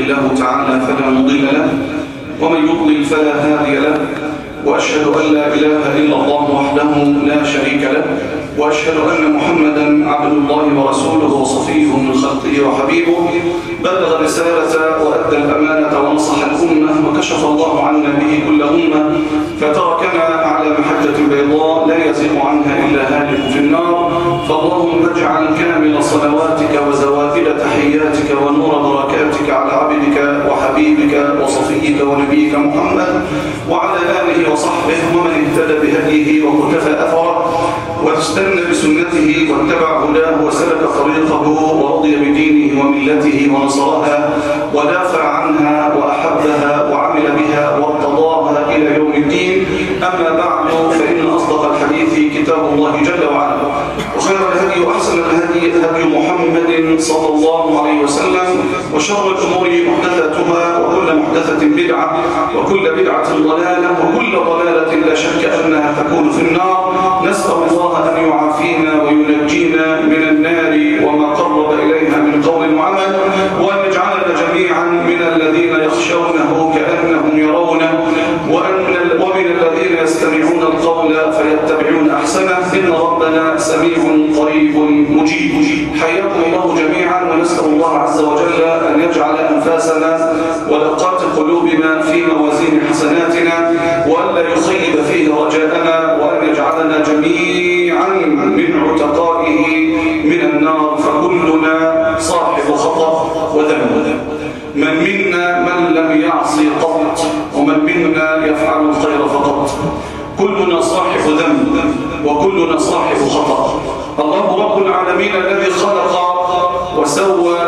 الله تعالى فلا مضل له ومن يضلل فلا هادي له وأشهد أن لا إله إلا الله وحده لا شريك له وأشهد أن محمدا عبد الله ورسوله وصفيه من خلقه وحبيبه بلغ الرسالة وأدى الأمانة ونصح الأمة وكشف الله عنا به كل أمة فتركنا على محجة بيضاء لا يزيغ عنها إلا هالك في النار فاللهم اجعل كامل صلواتك وزوائد تحياتك ونور بركاتك على عبدك وحبيبك وصفيك ونبيك محمد وعلى آله وصحبه ومن اهتدى بهديه وكتفى أثره واستنى بسنته واتبع هداه وسلك طريقه ورضي بدينه وملته ونصرها ودافع عنها وأحبها وعمل بها وارتضاها إلى يوم الدين أما بعد فإن أصدق الحديث كتاب الله جل وعلا وخير الهدي وأحسن الهدي هدي محمد صلى الله عليه وسلم وشر الأمور محدثاتها وكل محدثة بدعة وكل بدعة ضلالة وكل ضلالة لا شك أنها تكون في النار نسأل الله أن يعافينا وينجينا من النار وما قرب إليها من قول وعمل وأن يجعلنا جميعا من الذين يخشونه كأنهم يرونه وأن ومن الذين يستمعون القول فيتبعون أحسنه إن ربنا سميع قريب مجيب حياكم الله جميعا ونسأل الله عز وجل أن يجعل أنفاسنا ولقات قلوبنا في موازين حسناتنا وأن لا يخيب فيه رجاءنا وأن يجعلنا جميعا من عتقائه من النار فكلنا صاحب خطأ وذنب من منا من لم يعصي قط ومن منا يفعل الخير فقط كلنا صاحب ذنب وكلنا صاحب خطأ الله رب العالمين الذي خلق وسوى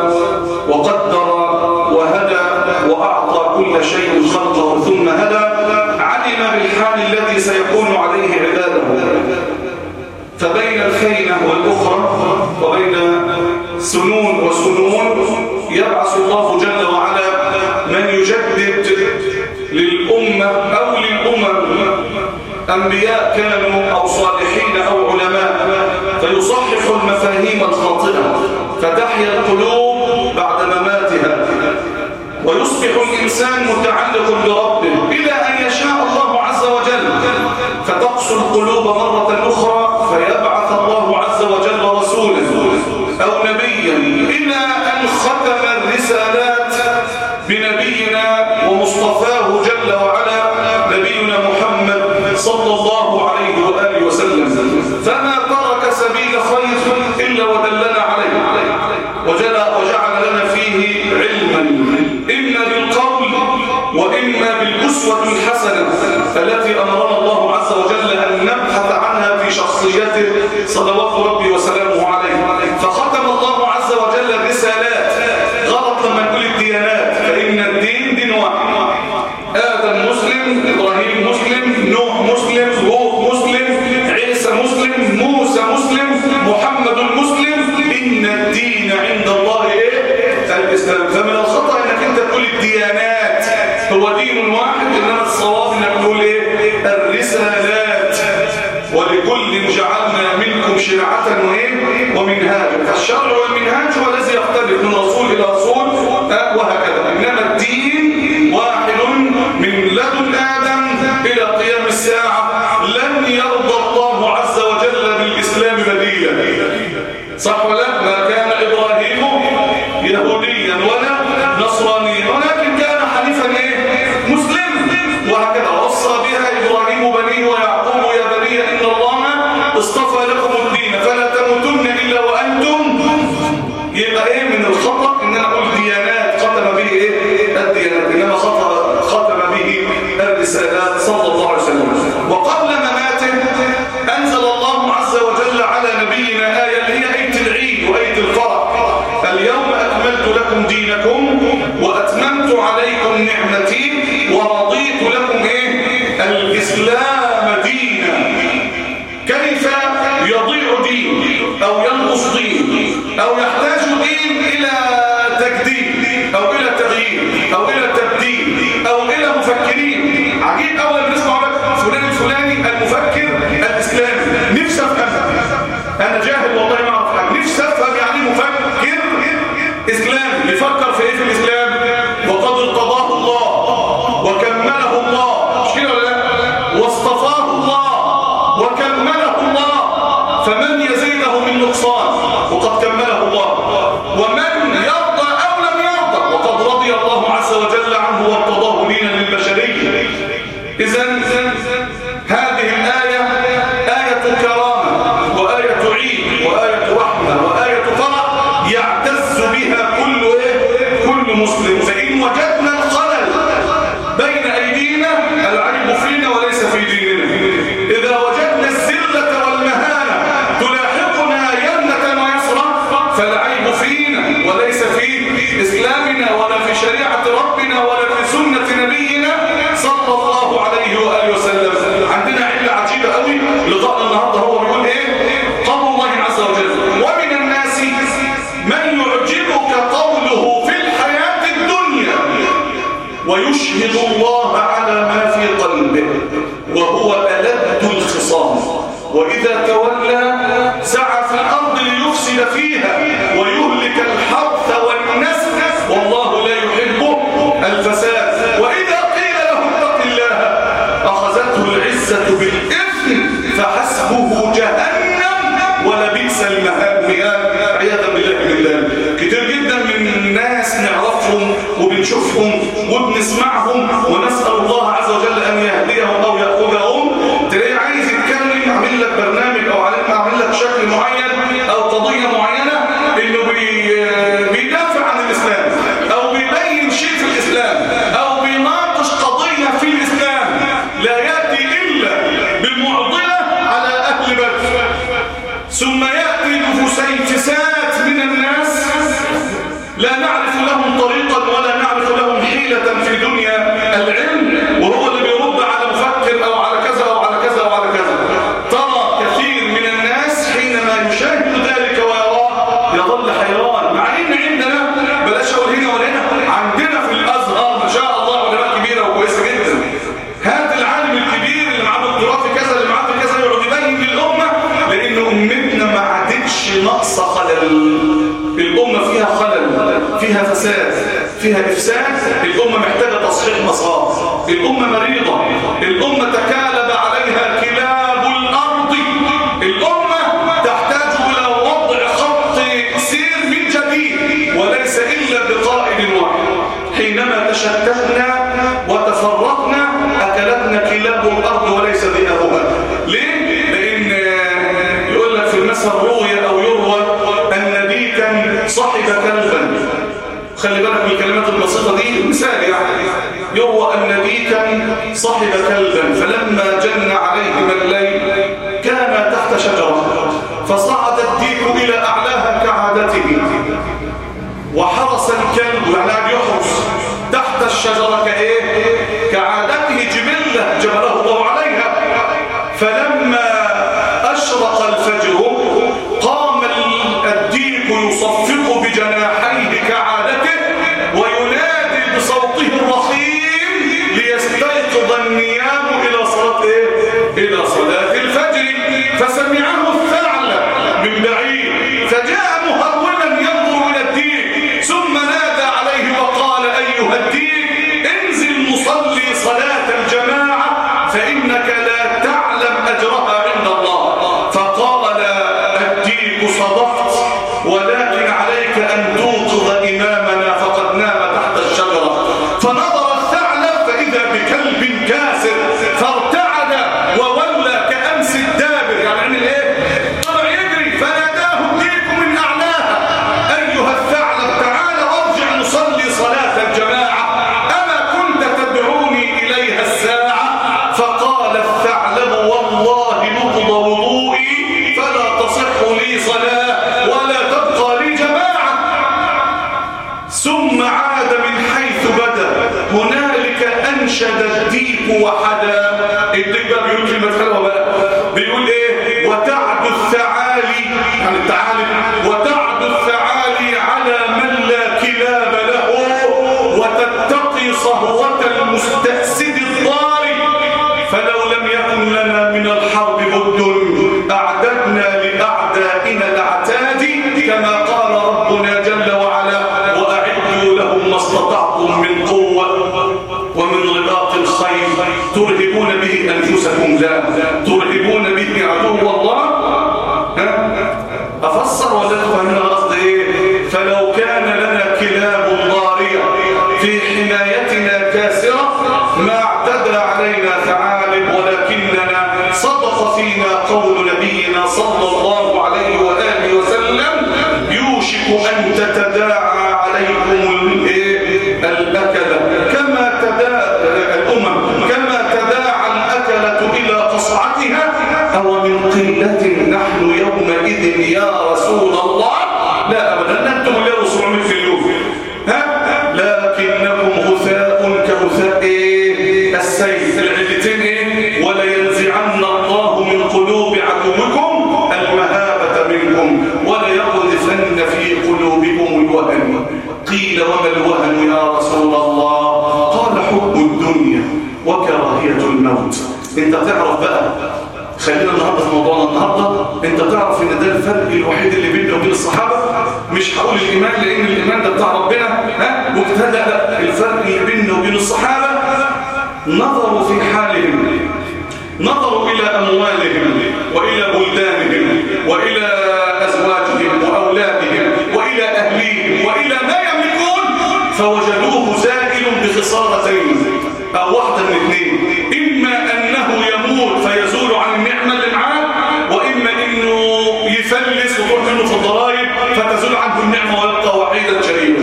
وقدر وهدى وأعطى كل شيء خلقه ثم هدى علم بالحال الذي سيكون عليه عباده فبين الخينة والأخرى وبين سنون وسنون يبعث الله جل وعلا من يجدد للأمة أو للأمم أنبياء كانوا أو صالحين أو علماء فيصحح المفاهيم الخاطئة فتحيا القلوب بعد مماتها ويصبح الإنسان متعلق بربه إلى أن يشاء الله عز وجل فتقسو القلوب مرة أخرى فيبعث الله عز وجل رسولا أو نبيا إلى أن ختم الرسالات بنبينا ومصطفاه جل وعلا نبينا محمد صلى الله عليه وآله وسلم فما ترك سبيل خير إلا ودلنا عليه وجل وجعل لنا فيه علما إما بالقول وإما بالأسوة الحسنة التي أمرنا الله عز وجل أن نبحث عنها في شخصيته صلوات ربي وسلامه عليه فختم الله عز وجل الرسالات غلط لما نقول الديانات فإن الدين دين واحد آدم مسلم إبراهيم مسلم نوح مسلم لوط مسلم عيسى مسلم موسى مسلم محمد مسلم إن الدين عند الله إيه؟ الإسلام فمن الخطأ أنك أنت تقول الديانات هو دين واحد إنما الصواب أنك تقول إيه؟ الرسالات ولكل جعلنا منكم شرعة وإيه؟ ومنهاجا فالشرع والمنهاج هو الذي يختلف من رسول إلى رسول وهكذا إنما الدين واحد من لدن آدم إلى قيام الساعة لن يرضى الله عز وجل بالإسلام بديلا صح ولا ما كان إبراهيم يهوديا ولا نصرانيا ولكن كان حنيفا إيه؟ مسلم وهكذا وصى بها إبراهيم بنيه ويعقوب يا بني إن الله اصطفى لكم الدين فلا تموتن إلا وأنتم يبقى إيه من الخطأ إن أنا أقول ديانات ختم به إيه الديانات إنما خطأ ختم به الرسالات صلى الله عليه وسلم وقبل مماته أنزل الله عز وجل على نبينا آية اللي هي آية العيد وآية الفرح اليوم أكملت لكم دينكم وأتممت عليكم نعمتي ورضيت لكم إيه الإسلام دينا كيف يضيع دين أو ينقص دين أو يحتاج دين إلى تجديد أو إلى تغيير أو إلى تبديل أو إلى مفكرين عجيب أول بنسمع لك فلان الفلاني المفكر الإسلامي نفسي أفهم أنا جاهل والله ما أعرف حاجة نفسي أفهم يعني مفكر إسلامي بيفكر في إيه في الإسلام المسلم فإن وجدنا الخلل بين أيدينا العيب فينا وليس في ديننا إذا وجدنا الزلة والمهانة تلاحقنا يمنة ويسرا فالعيب فينا وليس في إسلامنا ولا في شريعة ربنا ولا في سنة نبينا صلى الله عليه وآله وسلم عندنا علة عجيبة قوي لقاء النهاردة هو بيقول إيه قول الله عز وجل ومن الناس من يعجبك قوله في الحياة الدنيا ويشهد الله على ما في قلبه وهو ألد الخصام وإذا تولى سعى في الأرض ليفسد فيها ويهلك الحرث والنسل والله لا يحب الفساد وإذا قيل له اتق الله أخذته العزة بالإثم فحسبه جهنم ولبئس المهاد عياذا بالله من ذلك كتير جدا من الناس نعرفهم وبنشوفهم وبنسمعهم ونسأل الله عز وجل أن يهديهم أو يأخذهم تلاقيه عايز يتكلم عامل لك برنامج أو عامل لك شكل معين أو قضية معينة إنه بي بيدافع عن الإسلام أو بيبين شيء في الإسلام أو بيناقش قضية في الإسلام لا يأتي إلا بالمعضلة على أهل بدر ثم يأتي بفسيفسات من الناس لا نعرف لهم طريقا ولا نعرف لهم حيلة في دنيا العلم وهو اللي بيرد على مفكر أو على كذا أو على كذا أو على كذا ترى كثير من الناس حينما يشاهد ذلك ويراه يظل حيران مع ان عندنا بلاش اقول هنا ولا هنا عندنا في الازهر ما شاء الله علماء كبيره وكويسه جدا هذا العالم الكبير اللي معاه دكتوراه في كذا اللي معاه في كذا يقعد يبين للامه لان امتنا ما عادتش ناقصه خلل الامه فيها خلل فيها فساد فيها افساد الامه محتاجه تصحيح مسار الامه مريضه الامه تكالب عليها كلاب الارض الامه تحتاج الى وضع خط سير من جديد وليس الا بقائد واحد حينما تشتتنا وتفرقنا اكلتنا كلاب الارض وليس ذئابها ليه لان يقول لك في المثل روي او يروى ان ديكا صاحب كلبا خلي بالك من الكلمات البسيطه دي مثال يعني يروى ان ديكا صاحب كلبا فلما جن عليهما الليل كان تحت شجره فصعد الديك الى اعلاها كعادته وحرس الكلب يعني قاعد يحرس تحت الشجره كايه كعادته جبله جبله الله عليها فلما اشرق الفجر قام الديك يصفق بجناحيه كعادته وينادي بصوته الرخيم ليستيقظ النيام الى صلاه ايه الى صلاه الفجر فسمعه الثعلب من بعيد فجاء مهرولا ينظر الى الديك ثم نادى عليه وقال ايها الديك انزل نصلي صلاه الجماعه فانك لا تعلم اجرها عند الله فقال الديك صدقت ولكن عليك ان توقظ امامنا فقد نام تحت الشجره فنظر الثعلب فاذا بكلب كاسر فارتعد وولى كامس الدابر يعني عمل ايه طلع يجري فناداه الديك من اعلاها ايها الثعلب تعال ارجع نصلي صلاه الجماعه اما كنت تدعوني اليها الساعه فقال الثعلب والله نقض وضوئي فلا تصح لي صلاه ولا تبقى لي جماعه ثم عاد من حيث بدا هنالك انشد الديك وحدا الديك بقى بيقول كلمه حلوه بقى بيقول ايه وتعد الثعالي يعني التعالي وتعد الثعالي على من لا كلاب له وتتقي صهوه المستأسد الضاري فلو لم يكن لنا من الحرب بد اعددنا لاعدائنا العتاد كما قال ربنا جل وعلا واعدوا لهم ما استطعتم من قوه ومن رباط الخيل ترهبون به انفسكم لا ترهبون به عدو الله ها؟ افسر ولا تفهمنا قصدي ايه فلو كان لنا كلاب ضاريه في حمايتنا كاسره ما اعتدى علينا ثعالب ولكننا صدق فينا قول نبينا صلى الله عليه واله وسلم يوشك ان تتداعى عليكم كراهية الموت انت تعرف بقى خلينا النهارده في موضوعنا النهارده انت تعرف ان ده الفرق الوحيد اللي بيننا وبين الصحابه مش هقول الايمان لان الايمان ده بتاع ربنا ها مبتدا لا الفرق اللي بيننا وبين الصحابه نظروا في حالهم نظروا الى اموالهم والى بلدانهم والى ازواجهم واولادهم والى اهليهم والى ما يملكون فوجدوه زائل بخسارتين او واحده من اثنين اما انه يموت فيزول عن النعمه اللي معاه واما انه يفلس وتروح منه في الضرائب فتزول عنه النعمه ويبقى وحيدا شريدا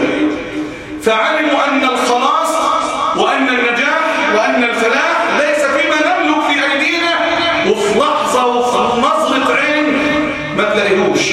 فعلموا ان الخلاص وان النجاح وان الفلاح ليس فيما نملك في ايدينا وفي لحظه وفي نظره عين ما تلاقيهوش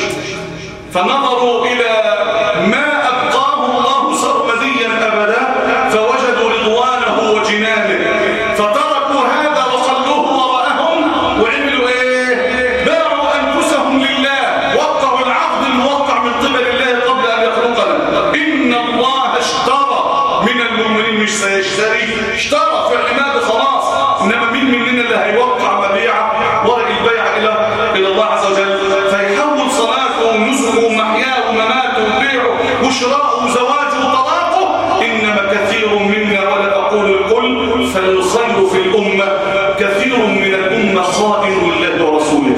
فنظروا الى ما ابقاه الله سرمديا ابدا فوجدوا رضوانه وجنانه فتركوا هذا وخلوه وراءهم وعملوا ايه باعوا انفسهم لله وقعوا العقد الموقع من قبل الله قبل ان يخلقنا ان الله اشترى من المؤمنين مش سيشتري اشترى في العماد خلاص انما مين مننا اللي هيوقع مبيعه ورق البيع الى الى الله عز وجل فيحول صلاته ونسكه ومحياه ومماته وبيعه وشراءه وزواجه وطلاقه انما كثير منا ولا اقول الكل فالخير في الامه كثير من الامه خائن لله ورسوله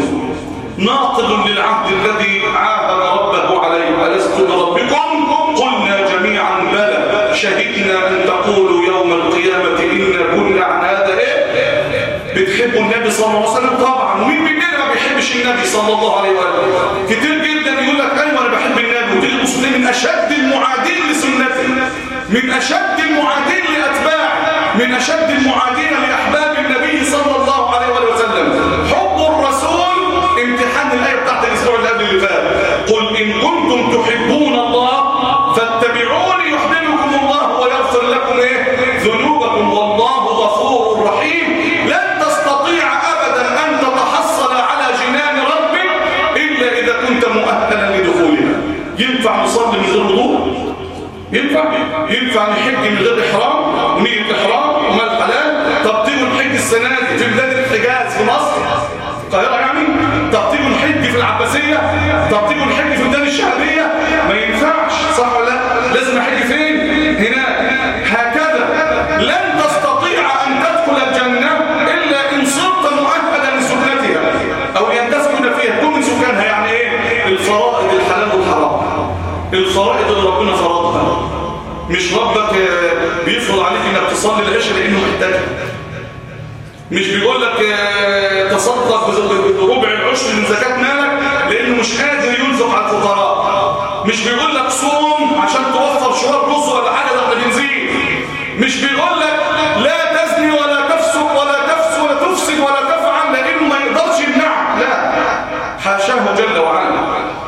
ناقض للعهد الذي عاهد ربه عليه ألست بربكم قلنا جميعا بلى شهدنا أن تقولوا يوم القيامة إنا كنا عن هذا إيه بتحبوا النبي صلى الله عليه وسلم طبعا ومين مننا ما بيحبش النبي صلى الله عليه وسلم كتير جدا يقول لك أيوة أنا بحب النبي وتيجي تبص من أشد المعادين لسنته من أشد المعادين لأتباعه من أشد المعادين لأحباب النبي صلى الله عليه وسلم حب الرسول امتحان الآية بتاعت الأسبوع اللي قبل اللي فات قل إن كنتم تحبون الله فاتبعوني يحببكم الله ويغفر لكم إيه ذنوبكم والله غفور رحيم لن تستطيع أبدا أن تتحصل على جنان ربك إلا إذا كنت مؤهلا لدخولها ينفع نصلي من غير وضوء ينفع ينفع نحج من غير إحرام ونية إحرام ومال حلال طب تيجوا نحج السنة دي في بلاد الحجاز في مصر القاهرة يعني طب تيجوا نحج في العباسية طب تيجوا نحج في ميدان الشهرية ما ينفعش صح ولا لا لازم احج فين هناك هكذا لن تستطيع ان تدخل الجنة الا ان صرت مؤهلا لسكنتها او ان تسكن فيها كل من سكانها يعني ايه الفرائض الحلال والحرام الفرائض اللي ربنا فرضها مش ربك آه، بيفرض عليك انك تصلي العشاء لانه محتاجها مش بيقول لك آه، تصدق بربع العشر من زكاة مالك لأنه مش قادر ينفق على الفقراء مش بيقول لك صوم عشان توفر شوار رز ولا حاجة ده بنزين مش بيقول لك لا تزني ولا تفسق ولا تفسق ولا تفسد ولا تفعل لأنه ما يقدرش يمنعك لا حاشاه جل وعلا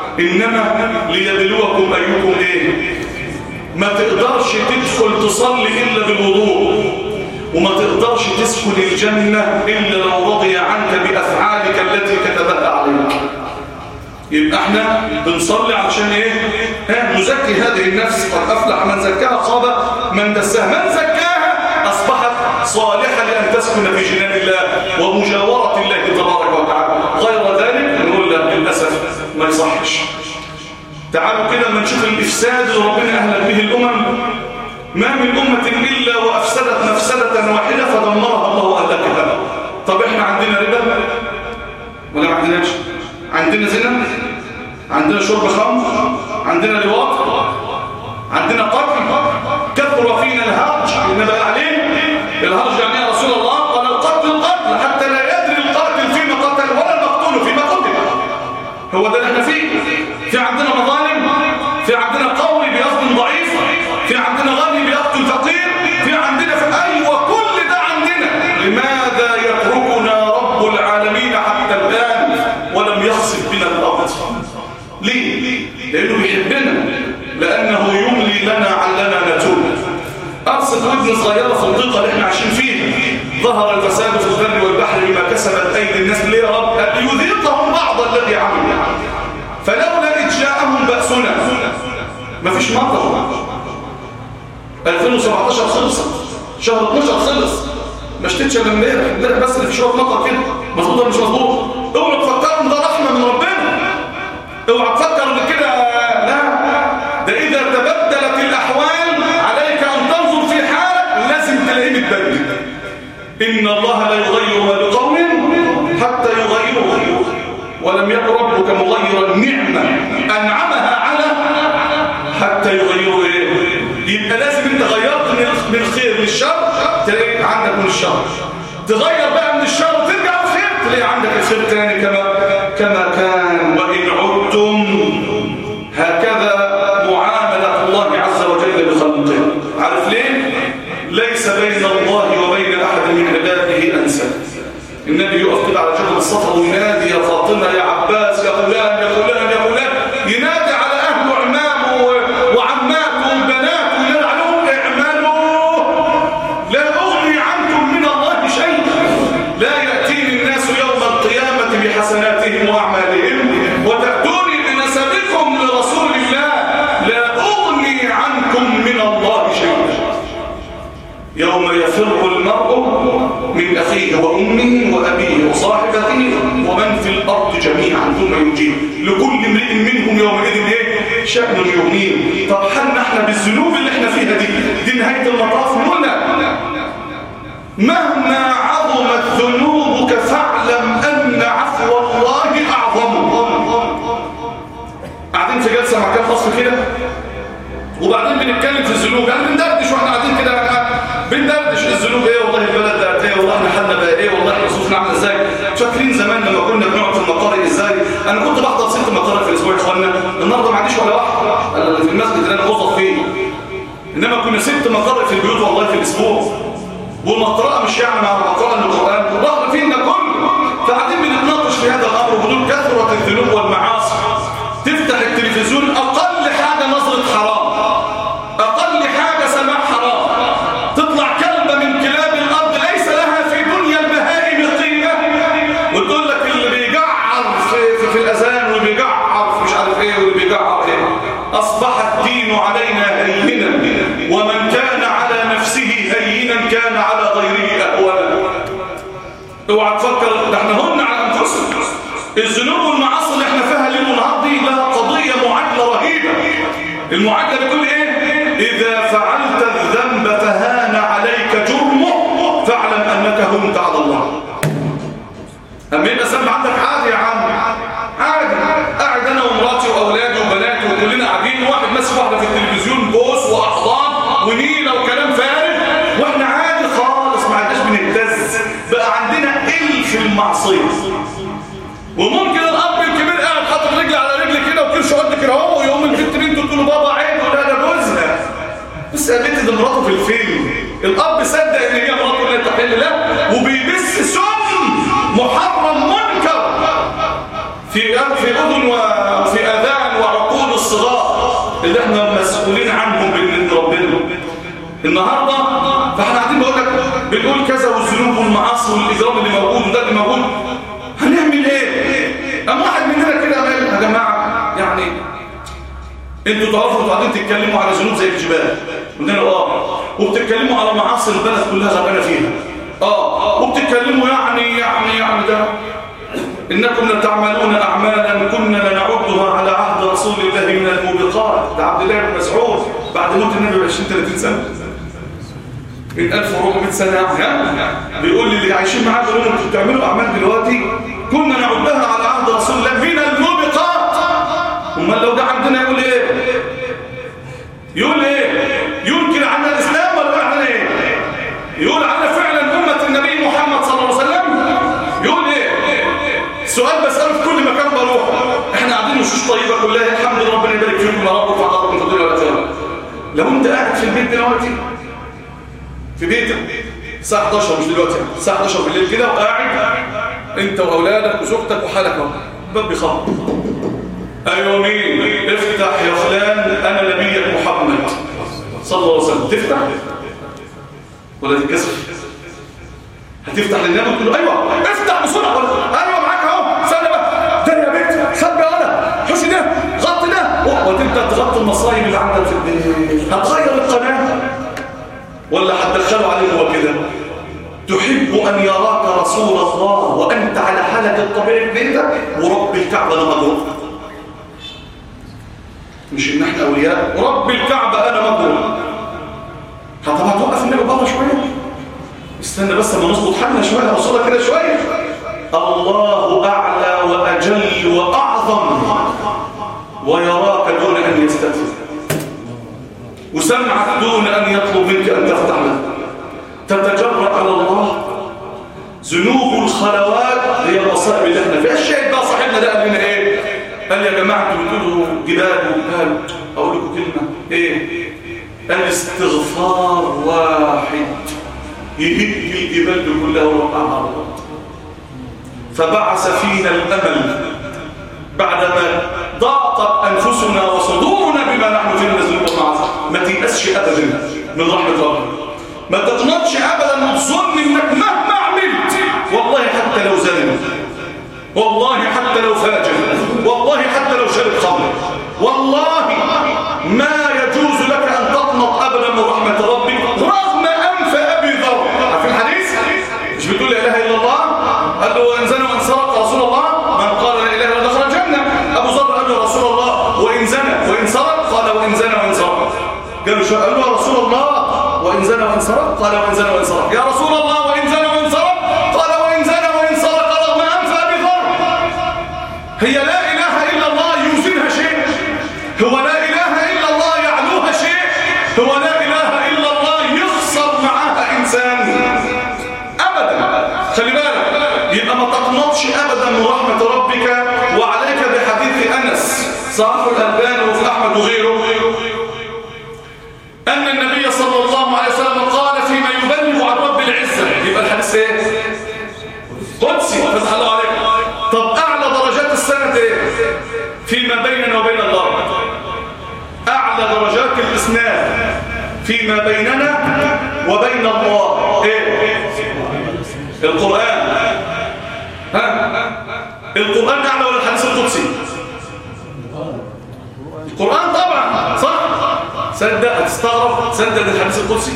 إنما ليبلوكم أيكم إيه ما تقدرش تدخل تصلي إلا بالوضوء وما تقدرش تسكن الجنة إلا لو رضي عنك بأفعالك التي كتبها عليك يبقى احنا بنصلي علشان ايه ها نزكي هذه النفس قد افلح من زكاها خاب من دساها من زكاها اصبحت صالحه لان تسكن في جنان الله ومجاوره الله تبارك وتعالى غير ذلك نقول لا للاسف ما يصحش تعالوا كده لما نشوف الافساد اللي ربنا اهلك به الامم ما من امه الا وافسدت مفسده واحده فدمرها الله واهلكها طب احنا عندنا ربا ولا ما عندناش عندنا زنا عندنا شرب خمر عندنا لواط عندنا قتل كثر فينا الهرج النبي عليه الهرج يعني يا رسول الله قال القتل القتل حتى لا يدري القاتل فيما قتل ولا المقتول فيما قتل هو ده اللي احنا فيه في عندنا مظالم في عندنا قوي بيظلم ضعيف في عندنا غني بيقتل فقير في عندنا في ايوه كل ده عندنا لماذا يتركنا رب العالمين حتى الان ولم يخسف بنا الارض ليه لانه بيحبنا لانه يملي لنا علنا نتوب ابسط ودن صغيره في الضيقه اللي احنا عايشين فيها ظهر الفساد في البر والبحر بما كسبت ايدي الناس ليه يا رب ليذيقهم بعض الذي عملوا فلولا إذ جاءهم بأسنا مفيش مطر 2017 خلص شهر 12 خلص ما شتتش الا امبارح امبارح بس اللي في شويه مطر كده مظبوط ولا مش مظبوط اوعوا تفكروا ان ده رحمه من ربنا اوعى تفكر ان كده لا ده اذا تبدلت الاحوال عليك ان تنظر في حالك لازم تلاقيه متبدل ان الله لا يغير ما بقوم حتى يغيروا ولم يكن ربك مغيرا نعمه انعمها على حتى يغيروا ايه يبقى لازم انت غيرت من من الخير للشر تلاقي عندك من الشر تغير بقى من الشر وترجع للخير تلاقي عندك الخير تاني كما كما كان وان عدتم هكذا معامله الله عز وجل بخلقه عارف ليه ليس بين الله وبين احد من عباده انسان النبي يقف كده على جبل الصفا وينادي يا فاطمه يا عباس يا فلان يا فلان يا فلان ينادي على اهله وعمامه وعماته وبناته وينادي عليهم اعملوا لا اغني عنكم من الله شيئا لا ياتيني الناس يوم القيامه بحسناتهم واعمالهم وتاتوني بنسبكم لرسول الله لا اغني عنكم من الله شيئا يوم يفر المرء من أخيه وأمه وأبيه وصاحبته ومن في الأرض جميعا ثم ينجيه لكل امرئ منهم يومئذ إيه؟ شأن يغنيه طب هل نحن بالذنوب اللي احنا فيها دي دي نهاية المطاف هنا مهما عظمت ذنوبك فاعلم أن عفو الله أعظم قاعدين في جلسة مع كام فصل كده وبعدين بنتكلم في الذنوب يعني بندردش واحنا قاعدين كده بندردش الذنوب ايه والله البلد ده ايه والله احنا حالنا بقى ايه والله احنا صوفنا عامله ازاي فاكرين زمان لما كنا بنقعد في المقارئ ازاي انا كنت بحضر ست مقارئ في الاسبوع يا اخوانا النهارده ما عنديش ولا واحده في المسجد اللي انا موظف فيه انما كنا ست مقارئ في البيوت والله في الاسبوع والمقرأة مش يعني مع مقرأة القرآن الظهر فينا كله فقاعدين بنتناقش في هذا الامر وبنقول كثرة الذنوب والمعاصي تفتح التلفزيون اقل حاجه نظره حرام اقل حاجه سماع حرام تطلع كلبه من كلاب الارض ليس لها في دنيا البهائم قيمه وتقول لك اللي بيجعر في, في, في الاذان واللي بيجعر في مش عارف ايه واللي بيجعر ايه اصبح الدين علينا هينا ومن كان على نفسه هينا كان على غيره اهونا اوعى تفكر ده احنا هن على انفسنا الذنوب والمعاصي اللي احنا فيها ليل ونهار دي لها قضيه معادله رهيبه المعادله بتقول ايه اذا فعلت الذنب فهان عليك جرمه فاعلم انك هنت على الله اما يبقى الذنب عندك عادي يا عم عادي قاعد انا ومراتي واولادي وبناتي وكلنا قاعدين واحد ماسك واحده في التلفزيون بوس واحضان ونيله وكلام فارغ واحنا عادي خالص ما عندناش بنهتز بقى عندنا الف المعصيه وممكن الاب الكبير قاعد حاطط رجل على رجل كده وكرشه قد كده اهو ويقوم البنت بنته تقول له بابا عيب ولا ده جوزها بس يا بنت دي مراته في الفيلم الاب صدق ان هي مراته اللي تحل لا وبيبث سم محرم منكر في في اذن وفي اذان وعقول الصغار اللي احنا مسؤولين عنهم باذن ربنا النهارده فاحنا قاعدين بقول لك بنقول كذا والذنوب والمعاصي والاجرام اللي موجود وده اللي موجود هنعمل ايه اما واحد مننا كده قال يا جماعه يعني انتوا تعرفوا انتوا قاعدين تتكلموا على ذنوب زي الجبال قلنا له اه وبتتكلموا على معاصي البلد كلها غرقانه فيها اه وبتتكلموا يعني يعني يعني ده انكم لتعملون اعمالا كنا لنعدها على عهد رسول الله من الموبقات ده عبد الله بن مسعود بعد موت النبي ب 20 30 سنه من 1400 سنه يعني بيقول لي اللي عايشين معاه بيقولوا لهم انتوا بتعملوا اعمال دلوقتي كنا نعدها على عهد رسول الله من الموبقات امال لو ده عندنا يقول ايه يقول ايه ينكر عنا الاسلام ولا يقول عنا ايه يقول عنا فعلا امه النبي محمد صلى الله عليه وسلم يقول ايه سؤال بساله في كل مكان بروح احنا قاعدين وشوش طيبه كلها الحمد لله ربنا يبارك فيكم يا رب ويرفع قدركم في الدنيا والاخره لو انت قاعد في البيت دلوقتي في بيتك الساعه 11 مش دلوقتي الساعه 11 بالليل كده وقاعد انت واولادك وزوجتك وحالك اهو الباب بيخبط ايوه مين افتح يا فلان انا نبيك محمد صلى الله عليه وسلم تفتح ولا تتكسف هتفتح للنبي وتقول له ايوه افتح بسرعه ولا ايوه معاك اهو استنى بقى ده يا بنت خبي انا حشي ده غطي ده وتبدا تغطي المصايب اللي عندك في البيت هتغير القناه ولا هتدخله عليه هو كده تحب أن يراك رسول الله وأنت على حالة الطبيعي في بيتك ورب الكعبة أنا مجرور مش إن إحنا أولياء ورب الكعبة أنا مجرور طب هتوقف النبي بره شوية استنى بس ما نظبط حالنا شوية وصلها كده شوية الله أعلى وأجل وأعظم ويراك دون أن يستأذن وسمعك دون أن يطلب منك أن تفتح له تتجرأ على الله ذنوب الخلوات هي المصائب اللي احنا فيها الشيء بقى صاحبنا ده قال لنا ايه قال يا جماعه انتوا بتقولوا جبال وجبال اقول لكم كلمه ايه الاستغفار واحد يهد الجبال دي كلها ويوقعها على الارض فبعث فينا الامل بعدما ضاقت انفسنا وصدورنا بما نحن فيه من الذنوب والمعاصي ما تيأسش ابدا من رحمه ربنا ما تقنطش ابدا وتظن انك مهما عملت والله حتى لو زلم والله حتى لو فاجر والله حتى لو شرب خمر والله ما يجوز لك ان تقنط ابدا من رحمه ربك رغم انف ابي ذر عارفين الحديث مش بتقول لا اله الا الله قال له وان زنى وان سرق رسول الله من قال لا اله الا الله دخل الجنه ابو ذر قال له رسول الله وان زنى وان سرق قال وان زنى وان سرق قال له قال له يا رسول الله وإن زنى وإن سرق قال وإن زنى وإن سرق يا رسول الله وإن زنى وإن سرق قال وإن زنى وإن سرق رغم أنف أبي ذر هي لا إله إلا الله يوزنها شيء هو لا إله إلا الله يعلوها شيء هو لا إله إلا الله يخسر معاها إنسان أبدا خلي بالك يبقى ما تقنطش أبدا من رحمة ربك وعليك بحديث أنس صحيح الألباني وفي أحمد وغيره أن النبي صلى الله عليه وسلم قال فيما يبلغ عن رب العزة يبقى الحديث ايه؟ قدسي فتح الله عليك طب أعلى درجات السنة ايه؟ فيما بيننا وبين الله أعلى درجات الإسناد فيما بيننا وبين الله ايه؟ القرآن ها؟ القرآن أعلى ولا الحديث القدسي؟ القرآن طبعا صح؟ صدق هتستغرب صدق الحديث القدسي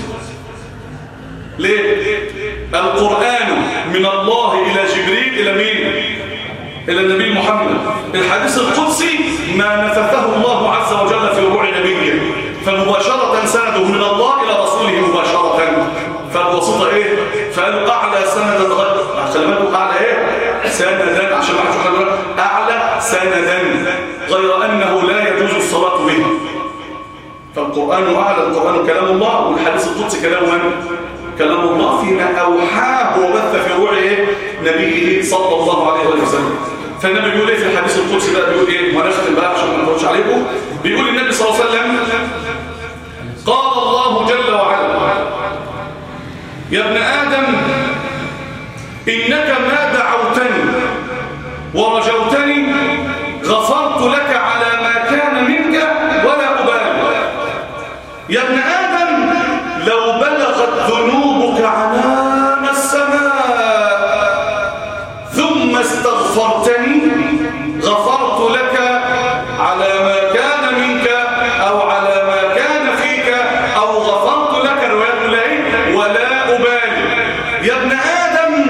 ليه القرآن من الله إلى جبريل إلى مين إلى النبي محمد الحديث القدسي ما نفثه الله عز وجل في روع نبيه فمباشرة سنده من الله إلى رسوله مباشرة فالوسيطة إيه فقالوا أعلى سندا غير خلي بالكم أعلى إيه سندا عشان ما حدش أعلى سندا غير أنه لا يجوز الصلاة به فالقرآن أعلى القرآن كلام الله والحديث القدسي كلام من؟ كلام الله فيما أوحاه وبث في روعه نبيه صلى الله عليه وسلم فالنبي بيقول ايه في الحديث القدسي بقى بيقول ايه ونختم بقى عشان ما نطولش عليكم بيقول النبي صلى الله عليه وسلم قال الله جل وعلا يا ابن آدم إنك ما دعوتني ورجوتني غفرت لك على ما كان منك ولا أبالي يا ابن آدم لو بلغت ذنوبك عنان السماء ثم استغفرتني غفرت لك على ما كان منك أو على ما كان فيك أو غفرت لك الروايات الأولى ولا أبالي يا ابن آدم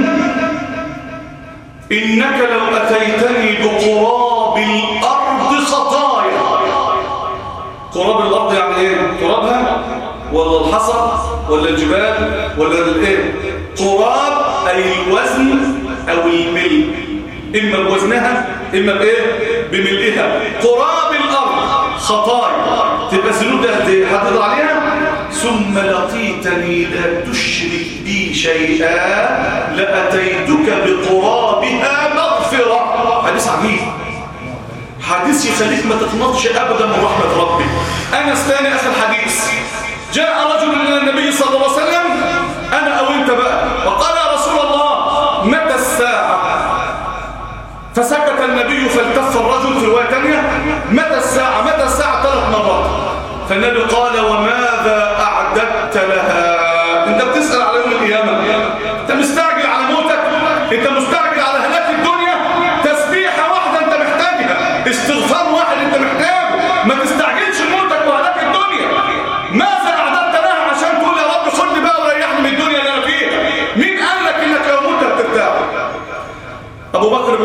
إنك لو أتيتني بقراب الأرض خطايا قراب الأرض يعني إيه؟ ترابها ولا الحصى ولا الجبال ولا الإيه؟ قراب أي الوزن أو الملء إما بوزنها إما بإيه؟ بملئها قراب الأرض خطايا تبقى الذنوب دي هتقدر عليها ثم لقيتني لا تشرك بي شيئا لأتيتك بقرابها مغفرة حديث عجيب حديث يخليك ما تقنطش أبدا من رحمة ربي أنا استاني أخي الحديث جاء رجل من النبي صلى الله عليه وسلم أنا أو أنت بقى وقال يا رسول الله متى الساعة فسكت النبي فالتف الرجل في رواية تانية متى الساعة متى الساعة ثلاث مرات فالنبي قال وماذا أعددت لها أنت بتسأل على يوم القيامة أنت مستعجل على موتك أنت مستعجل على هلاك الدنيا تسبيحة واحدة أنت محتاجها استغفار واحد أنت محتاجه ما تستعجلش موتك وهلاك الدنيا ماذا أعددت لها عشان تقول يا رب خدني بقى وريحني من الدنيا اللي أنا فيها مين قال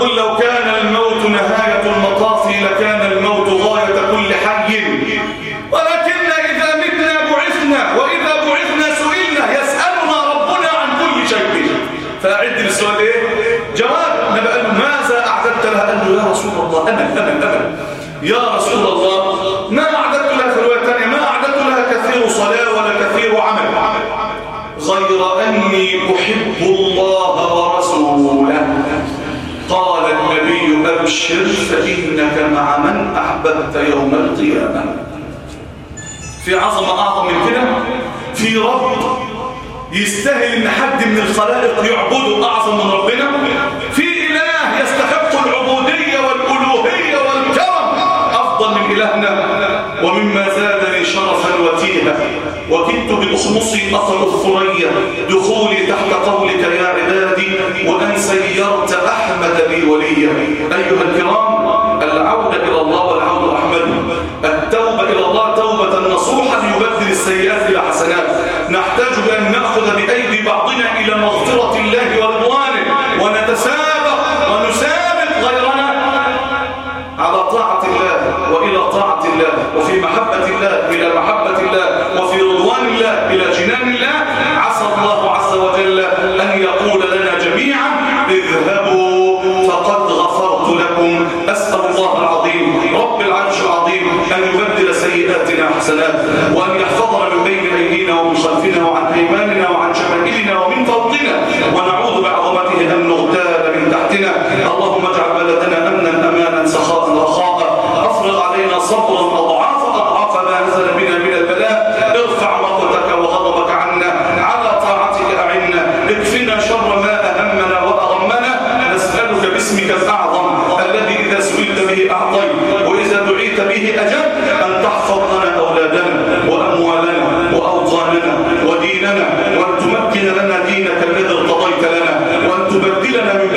قل لو كان الموت نهاية المطاف لكان الموت غاية كل حي ولكن إذا متنا بعثنا وإذا بعثنا سئلنا يسألنا ربنا عن كل شيء فأعد السؤال إيه؟ جواب نبقى له ماذا أعددت لها قال له يا رسول الله أمل أمل أمل يا رسول الله ما أعددت لها في الرواية الثانية ما أعددت لها كثير صلاة ولا كثير عمل غير أني أحب الله ورسوله قال النبي أبشر فإنك مع من أحببت يوم القيامة في عظمة أعظم من كده في رب يستاهل ان حد من الخلائق يعبده اعظم من ربنا في اله يستحق العبوديه والالوهيه والكرم افضل من الهنا ومما زادني شرفا وتيها وكدت بالاخمصي اثر الثريا دخولي تحت قولك يا عبادي وان سيرت احمد لي وليا ايها الكرام العوده الى الله والعوده احمد التوبه الى الله توبه نصوحا يبدل السيئات الى حسنات نحتاج بأن نأخذ بأيدي بعضنا إلى مغفرة الله ورضوانه ونتسابق ونسابق غيرنا على طاعة الله وإلى طاعة الله وفي محبة الله إلى محبة الله وفي رضوان الله إلى جنان الله عسى الله عز وجل أن يقول لنا جميعا اذهبوا فقد غفرت لكم أسأل الله العظيم رب العرش العظيم أن يبدل سيئاتنا حسنات وأن يحفظنا من بين أيدينا ومن خلفنا وعن أيماننا وعن شمائلنا ومن فوقنا ونعوذ بعظمته أن نغتال من تحتنا اللهم اجعل بلدنا أمنا أمانا سخاء رخاء أفرغ علينا صبرا أضعاف أضعاف ما نزل بنا من البلاء ارفع مقتك وغضبك عنا على طاعتك أعنا اكفنا شر ما أهمنا وأغمنا نسألك باسمك الأعظم الذي إذا سئلت به أعطيت وإذا دعيت به أجبت أن تحفظ لنا أولادنا وأموالنا وأوطاننا وديننا وأن تمكن لنا دينك الذي ارتضيت لنا وأن تبدلنا من